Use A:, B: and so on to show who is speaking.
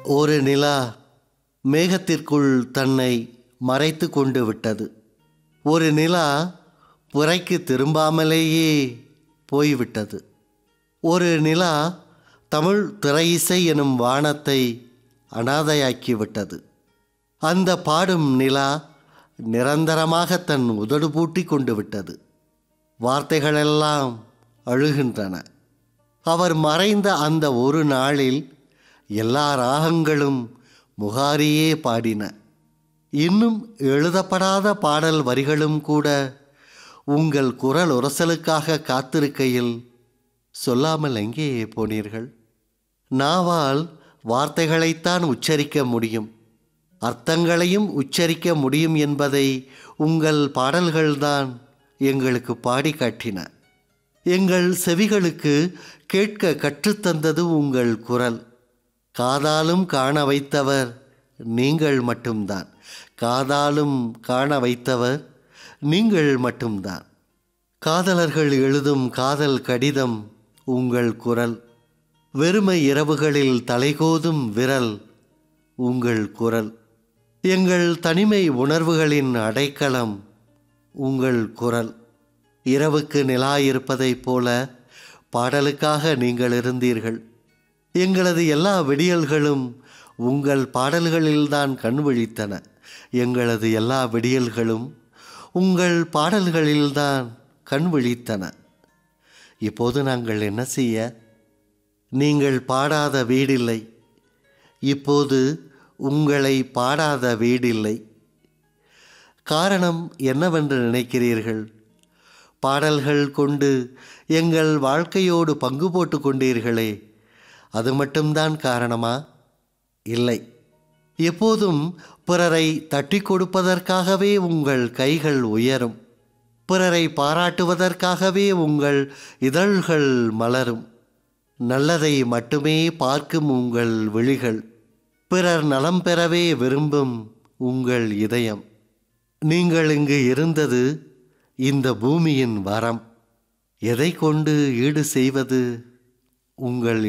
A: ஒரு நிலா மேகத்திற்குள் தன்னை மறைத்து கொண்டு விட்டது ஒரு நிலா புறைக்கு திரும்பாமலேயே போய்விட்டது ஒரு நிலா தமிழ் திரையிசை எனும் வானத்தை அனாதையாக்கிவிட்டது அந்த பாடும் நிலா நிரந்தரமாக தன் உதடு பூட்டி கொண்டு விட்டது வார்த்தைகளெல்லாம் அழுகின்றன அவர் மறைந்த அந்த ஒரு நாளில் எல்லா ராகங்களும் முகாரியே பாடின இன்னும் எழுதப்படாத பாடல் வரிகளும் கூட உங்கள் குரல் உரசலுக்காக காத்திருக்கையில் சொல்லாமல் எங்கே போனீர்கள் நாவால் வார்த்தைகளைத்தான் உச்சரிக்க முடியும் அர்த்தங்களையும் உச்சரிக்க முடியும் என்பதை உங்கள் பாடல்கள்தான் எங்களுக்கு பாடி காட்டின எங்கள் செவிகளுக்கு கேட்க கற்றுத்தந்தது உங்கள் குரல் காதாலும் காண வைத்தவர் நீங்கள் மட்டும்தான் காதாலும் காண வைத்தவர் நீங்கள் மட்டும்தான் காதலர்கள் எழுதும் காதல் கடிதம் உங்கள் குரல் வெறுமை இரவுகளில் தலைகோதும் விரல் உங்கள் குரல் எங்கள் தனிமை உணர்வுகளின் அடைக்கலம் உங்கள் குரல் இரவுக்கு நிலா இருப்பதைப் போல பாடலுக்காக நீங்கள் இருந்தீர்கள் எங்களது எல்லா விடியல்களும் உங்கள் பாடல்களில்தான் கண் விழித்தன எங்களது எல்லா விடியல்களும் உங்கள் பாடல்களில்தான் கண் விழித்தன இப்போது நாங்கள் என்ன செய்ய நீங்கள் பாடாத வீடில்லை இப்போது உங்களை பாடாத வீடில்லை காரணம் என்னவென்று நினைக்கிறீர்கள் பாடல்கள் கொண்டு எங்கள் வாழ்க்கையோடு பங்கு போட்டு கொண்டீர்களே அது மட்டும்தான் காரணமா இல்லை எப்போதும் பிறரை தட்டி கொடுப்பதற்காகவே உங்கள் கைகள் உயரும் பிறரை பாராட்டுவதற்காகவே உங்கள் இதழ்கள் மலரும் நல்லதை மட்டுமே பார்க்கும் உங்கள் விழிகள் பிறர் நலம் பெறவே விரும்பும் உங்கள் இதயம் நீங்கள் இங்கு இருந்தது இந்த பூமியின் வரம் எதை கொண்டு ஈடு செய்வது உங்கள்